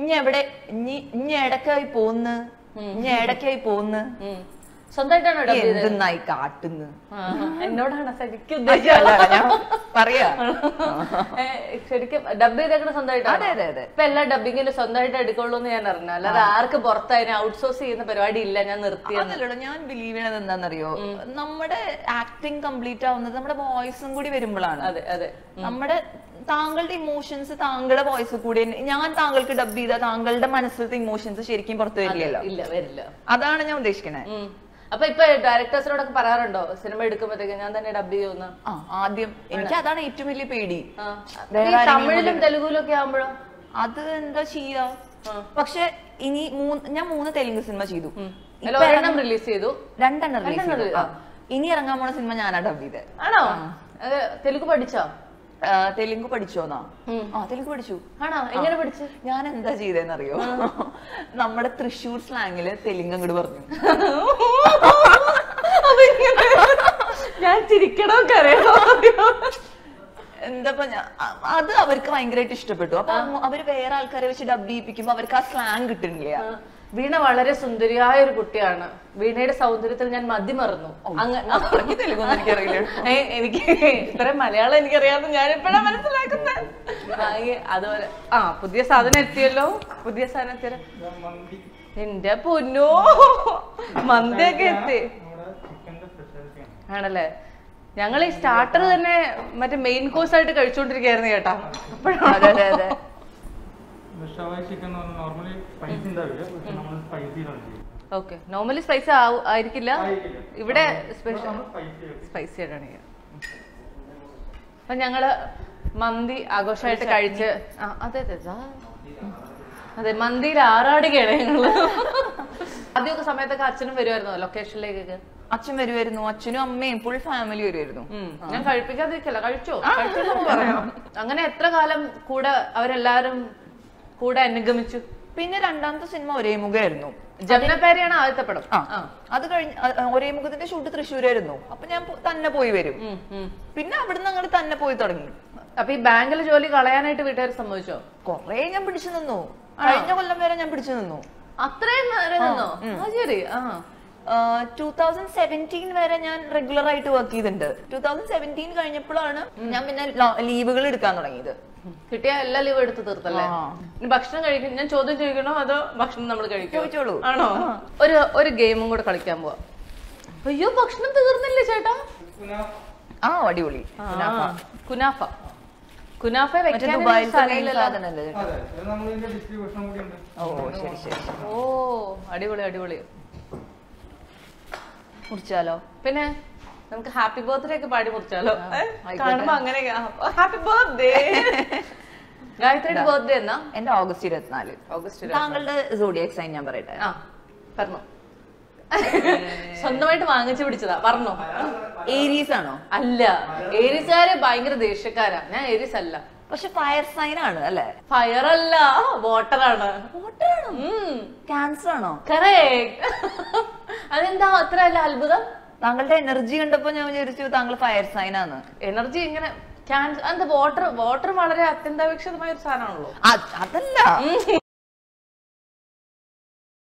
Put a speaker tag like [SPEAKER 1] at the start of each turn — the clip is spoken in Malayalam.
[SPEAKER 1] ഇനി എവിടെ ഇനി ഇനി എടക്കായി പോന്ന് ഇനി എടക്കായി പോന്ന്
[SPEAKER 2] ഉം. സ്വന്തമായിട്ടാണോ ഡബ് ചെയ്തത്
[SPEAKER 1] എന്തെന്നായി കാട്ടുന്ന്
[SPEAKER 2] ആ, എന്നോടാണ് ശരിക്കും
[SPEAKER 1] അല്ല,
[SPEAKER 2] ഉദ്ദേശിച്ചത്
[SPEAKER 1] അല്ല, ഞാൻ പറയാ
[SPEAKER 2] ഏ, ശരിക്കും ഡബ് ചെയ്തേക്കണ സ്വന്തമായിട്ടാണ്
[SPEAKER 1] അതെ അതെ അതെ
[SPEAKER 2] ഇപ്പൊ എല്ലാ ഡബിങ്ങിലും സ്വന്തമായിട്ട് എടുക്കുള്ളൂ എന്ന് ഞാൻ അറിഞ്ഞു അല്ലാതെ ആർക്ക് പുറത്ത് അതിനെ ഔട്ട്സോഴ്സ് ചെയ്യുന്ന പരിപാടി ഇല്ല ഞാൻ നിർത്തിയെന്ന്
[SPEAKER 1] അതല്ലടോ ഞാൻ ബിലീവ് ചെയ്യണത് എന്താണെന്നറിയോ നമ്മുടെ ആക്ടിങ് കംപ്ലീറ്റ് ആവുന്നത് നമ്മുടെ വോയിസും കൂടി വരുമ്പോഴാണ്
[SPEAKER 2] അതെ അതെ
[SPEAKER 1] നമ്മുടെ താങ്കളുടെ ഇമോഷൻസ് താങ്കളുടെ വോയിസ് കൂടി തന്നെ- ഞാൻ താങ്കൾക്ക് ഡബ് ചെയ്ത താങ്കളുടെ മനസ്സിലത്തെ ഇമോഷൻസ് ശരിക്കും പുറത്തു വരില്ലല്ലോ
[SPEAKER 2] ഇല്ല വരില്ല
[SPEAKER 1] അതാണ് ഞാൻ ഉദ്ദേശിക്കണേ
[SPEAKER 2] ഉം. അപ്പൊ ഇപ്പൊ ഡയറക്ടേഴ്സിനോടൊക്കെ പറയാറുണ്ടോ സിനിമ എടുക്കുമ്പോഴത്തേക്ക് ഞാൻ തന്നെ ഡബ് ചെയ്യുമെന്ന്
[SPEAKER 1] ആ ആദ്യം എനിക്ക് അതാണ് ഏറ്റവും വലിയ പേടി
[SPEAKER 2] ആ.
[SPEAKER 1] വേറെ
[SPEAKER 2] ഈ
[SPEAKER 1] ആരെങ്കിലും
[SPEAKER 2] തമിഴിലും തെലുഗുലും ഒക്കെ ആവുമ്പോഴോ
[SPEAKER 1] അത് എന്താ ചെയ്യാ പക്ഷെ ഇനി മൂന്ന് ഞാൻ മൂന്ന് തെലുങ്ക് സിനിമ ചെയ്തു
[SPEAKER 2] അല്ല ഒരെണ്ണം റിലീസ് ചെയ്തു
[SPEAKER 1] രണ്ടെണ്ണം റിലീസ്
[SPEAKER 2] രണ്ടെണ്ണം
[SPEAKER 1] ചെയ്തു ആ. ഇനി ഇറങ്ങാൻ പോണ സിനിമ ഞാനാ ഡബ് ചെയ്തത്
[SPEAKER 2] ആണോ അത് തെലുഗു പഠിച്ചോ
[SPEAKER 1] ആ, തെലുങ്ക് പഠിച്ചോന്നാ
[SPEAKER 2] ഉം.
[SPEAKER 1] ആ തെലുങ്ക് പഠിച്ചു
[SPEAKER 2] ആണോ എങ്ങനെ പഠിച്ചു
[SPEAKER 1] ഞാൻ എന്താ ചെയ്തതെന്നറിയോ നമ്മുടെ തൃശ്ശൂർ സ്ലാങ്ങില് തെലുങ്ക് അങ്ങോട്ട് പറഞ്ഞു
[SPEAKER 2] ഞാൻ ചിരിക്കണോ കരയണോ
[SPEAKER 1] എന്താ അത് അവർക്ക് ഭയങ്കരമായിട്ട് ഇഷ്ടപ്പെട്ടു അപ്പൊ അങ്ങ് അവര് വേറെ ആൾക്കാരെ വെച്ച് ഡബ് ചെയ്യിപ്പിക്കുമ്പോ അവർക്ക് ആ സ്ലാങ് കിട്ടുന്നില്ല
[SPEAKER 2] വീണ വളരെ സുന്ദരിയായ ഒരു കുട്ടിയാണ് വീണയുടെ സൗന്ദര്യത്തിൽ ഞാൻ മതിമറന്നു അങ്ങ്
[SPEAKER 1] അത്രയ്ക്ക് തെലുങ്കൊന്നും എനിക്കറിയില്ല
[SPEAKER 2] ഏ, എനിക്ക് ഇത്രയും മലയാളം എനിക്കറിയാമെന്ന് ഞാൻ ഇപ്പഴാ മനസ്സിലാക്കുന്നത് ആ, ഈ അതുപോലെ ആ പുതിയ സാധനം എത്തിയല്ലോ പുതിയ സാധനം എത്തിയല്ലോ എന്റെ പൊന്നോ മന്തിയൊക്കെ എത്തി ആണല്ലേ ഞങ്ങൾ ഈ സ്റ്റാർട്ടർ തന്നെ മറ്റേ മെയിൻ കോഴ്സ് ആയിട്ട് കഴിച്ചുകൊണ്ടിരിക്കുകയായിരുന്നു കേട്ടാ അപ്പോഴാണ്
[SPEAKER 1] അതെ അതെ അതെ
[SPEAKER 3] ഷവായി ചിക്കൻ നോർമലി സ്പൈസി ഉണ്ടാവില്ല പക്ഷെ നമ്മൾ സ്പൈസിയിലാണ് ചെയ്യുന്നത്
[SPEAKER 2] ഓക്കെ നോർമലി സ്പൈസി ആയിരിക്കില്ല
[SPEAKER 3] ആയിരിക്കില്ല.
[SPEAKER 2] ഇവിടെ സ്പെഷ്യൽ
[SPEAKER 3] നമ്മൾ സ്പൈസി ആയിട്ട്
[SPEAKER 2] സ്പൈസി ആയിട്ടാണ് ചെയ്യുക അപ്പൊ ഞങ്ങള് മന്തി ആഘോഷമായിട്ട് കഴിച്ച് ആ, അതെ അതെ ദാ. അതെ മന്തിയിൽ ആറാടുകയാണ് ഞങ്ങള് ആദ്യമൊക്കെ സമയത്തൊക്കെ അച്ഛനും വരുമായിരുന്നോ ലൊക്കേഷനിലേക്കൊക്കെ
[SPEAKER 1] അച്ഛൻ വരുമായിരുന്നു അച്ഛനും അമ്മയും ഫുൾ ഫാമിലി വരുമായിരുന്നു
[SPEAKER 2] ഉം. ഞാൻ കഴിപ്പിക്കാതിരിക്കല്ല കഴിച്ചോ കഴിച്ചോ എന്ന് പറയാം അങ്ങനെ എത്ര കാലം കൂടെ അവരെല്ലാരും കൂടെ അനുഗമിച്ചു
[SPEAKER 1] പിന്നെ രണ്ടാമത്തെ സിനിമ ഒരേ മുഖമായിരുന്നു
[SPEAKER 2] ജമുന പേരെയാണ് ആദ്യത്തെ പടം
[SPEAKER 1] ആ അത് കഴിഞ്ഞ് അ- അ- ഒരേ മുഖത്തിന്റെ ഷൂട്ട് തൃശ്ശൂരായിരുന്നു അപ്പൊ ഞാൻ പോ- തന്നെ പോയി വരും
[SPEAKER 2] ഉം, ഉം.
[SPEAKER 1] പിന്നെ അവിടുന്ന് അങ്ങോട്ട് തന്നെ പോയി തുടങ്ങി
[SPEAKER 2] അപ്പൊ ഈ ബാങ്കിൽ ജോലി കളയാനായിട്ട് വീട്ടുകാർ സമ്മതിച്ചോ
[SPEAKER 1] കൊറേ ഞാൻ പിടിച്ചു നിന്നു കഴിഞ്ഞ കൊല്ലം വരെ ഞാൻ പിടിച്ചു നിന്നു
[SPEAKER 2] അത്രയും നേരം നിന്നോ ആ ശരി ആ
[SPEAKER 1] ടൂ തൗസൻഡ് സെവൻറ്റീൻ വരെ ഞാൻ റെഗുലർ ആയിട്ട് വർക്ക് ചെയ്തിട്ടുണ്ട് ടൂ തൗസൻഡ് സെവൻറ്റീൻ കഴിഞ്ഞപ്പോഴാണ് ഞാൻ പിന്നെ ലീവുകൾ എടുക്കാൻ തുടങ്ങിയത്
[SPEAKER 2] കിട്ടിയ എല്ലാ ലീവ് എടുത്ത് തീർത്തല്ലേ
[SPEAKER 1] ആ.
[SPEAKER 2] ഇനി ഭക്ഷണം കഴിക്കും ഞാൻ ചോദ്യം ചോദിക്കണോ അതോ ഭക്ഷണം നമ്മൾ കഴിക്കോ
[SPEAKER 1] ചോദിച്ചോളൂ.
[SPEAKER 2] ആണോ ഒരു ഒരു ഗെയിമും കൂടെ കളിക്കാൻ പോവാ അയ്യോ ഭക്ഷണം തീർന്നില്ലേ ചേട്ടാ
[SPEAKER 1] ആ അടിപൊളി
[SPEAKER 2] ആ, കുനാഫ കുനാഫ
[SPEAKER 1] മറ്റേ
[SPEAKER 2] വെക്കാൻ
[SPEAKER 1] ദുബായിലത്തെ main സാധനല്ലേ ഇത്?
[SPEAKER 3] അതെ ഇത് നമ്മളിതിന്റെ ഡിസ്ട്രിബ്യൂഷൻ കൂടി ഉണ്ട്
[SPEAKER 1] ഓ ശരി ശരി ശരി.
[SPEAKER 2] ഓ അടിപൊളി അടിപൊളി
[SPEAKER 1] മുറിച്ചാലോ
[SPEAKER 2] പിന്നെ നമുക്ക് ഹാപ്പി ബർത്ത്ഡേ ഒക്കെ പാടി മുറിച്ചാലോ ഏ?
[SPEAKER 1] ആയിക്കോട്ടെ.
[SPEAKER 2] കാണുമ്പോ അങ്ങനെ ഹാപ്പി ബർത്ത്ഡേ ഗായത്രിയുടെ ബർത്ത്ഡേ എന്നാ
[SPEAKER 1] എന്റെ ഓഗസ്റ്റ് ഇരുപത്തിനാല്
[SPEAKER 2] ഓഗസ്റ്റ്
[SPEAKER 1] താങ്കളുടെ സോഡിയക് സൈൻ ഞാൻ പറയട്ടെ
[SPEAKER 2] ആ പറഞ്ഞു സ്വന്തമായിട്ട് വാങ്ങിച്ചു പിടിച്ചതാ പറഞ്ഞോ
[SPEAKER 1] ഏരീസ് ആണോ
[SPEAKER 2] അല്ല ഏരിസാര് ഭയങ്കര ദേഷ്യക്കാരാ ഞാൻ ഏരിസ് അല്ല
[SPEAKER 1] പക്ഷെ ഫയർ സൈൻ ആണ് അല്ലെ
[SPEAKER 2] ഫയർ അല്ല വാട്ടർ ആണ്
[SPEAKER 1] ക്യാൻസർ ആണോ
[SPEAKER 2] കറക്റ്റ് അതെന്താ അത്ര അല്ല അത്ഭുതം
[SPEAKER 1] താങ്കളുടെ എനർജി കണ്ടപ്പോ ഞാൻ വിചാരിച്ചു താങ്കൾ ഫയർ സൈൻ ആണ്
[SPEAKER 2] എനർജി ഇങ്ങനെ ക്യാൻസർ എന്താ വാട്ടർ വാട്ടർ വളരെ അത്യന്താപേക്ഷിതമായ ഒരു സാധനമാണല്ലോ
[SPEAKER 1] അതല്ല